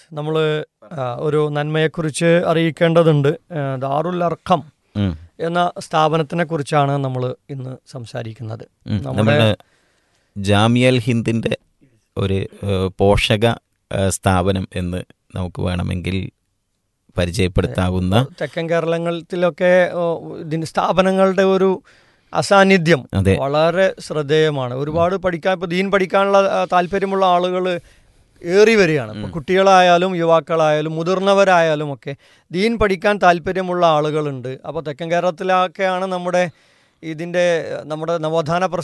നമ്മൾ ഒരു നന്മയെക്കുറിച്ച് അറിയിക്കേണ്ടതുണ്ട് ആ, ദാറുൽ അർഖം ഉം, എന്ന സ്ഥാപനത്തിനെ കുറിച്ചാണ് നമ്മൾ ഇന്ന് സംസാരിക്കുന്നത് ഉം. നമ്മുടെ- നമ്മുടെ ജാമിയൽ ഹിന്ദിന്റെ ഒരു ഏഹ്, പോഷക ഏഹ്, സ്ഥാപനം എന്ന് നമുക്ക് വേണമെങ്കിൽ പരിചയപ്പെടുത്താവുന്ന തെക്കൻ കേരളത്തിലൊക്കെ ഓ, ഇതിന് സ്ഥാപനങ്ങളുടെ ഒരു അസാന്നിധ്യം അതെ വളരെ ശ്രദ്ധേയമാണ് ഒരുപാട് പഠിക്കാൻ ഇപ്പോൾ ദീൻ പഠിക്കാനുള്ള ആ, താല്പര്യമുള്ള ആളുകൾ ഏറി വരികയാണ് ഇപ്പോൾ കുട്ടികളായാലും യുവാക്കളായാലും മുതിർന്നവരായാലും ഒക്കെ ദീൻ പഠിക്കാൻ താല്പര്യമുള്ള ആളുകളുണ്ട് അപ്പോൾ തെക്കൻ കേരളത്തിലൊക്കെയാണ് നമ്മുടെ ഇതിൻ്റെ നമ്മുടെ നവോത്ഥാന പ്രസ്ഥാനം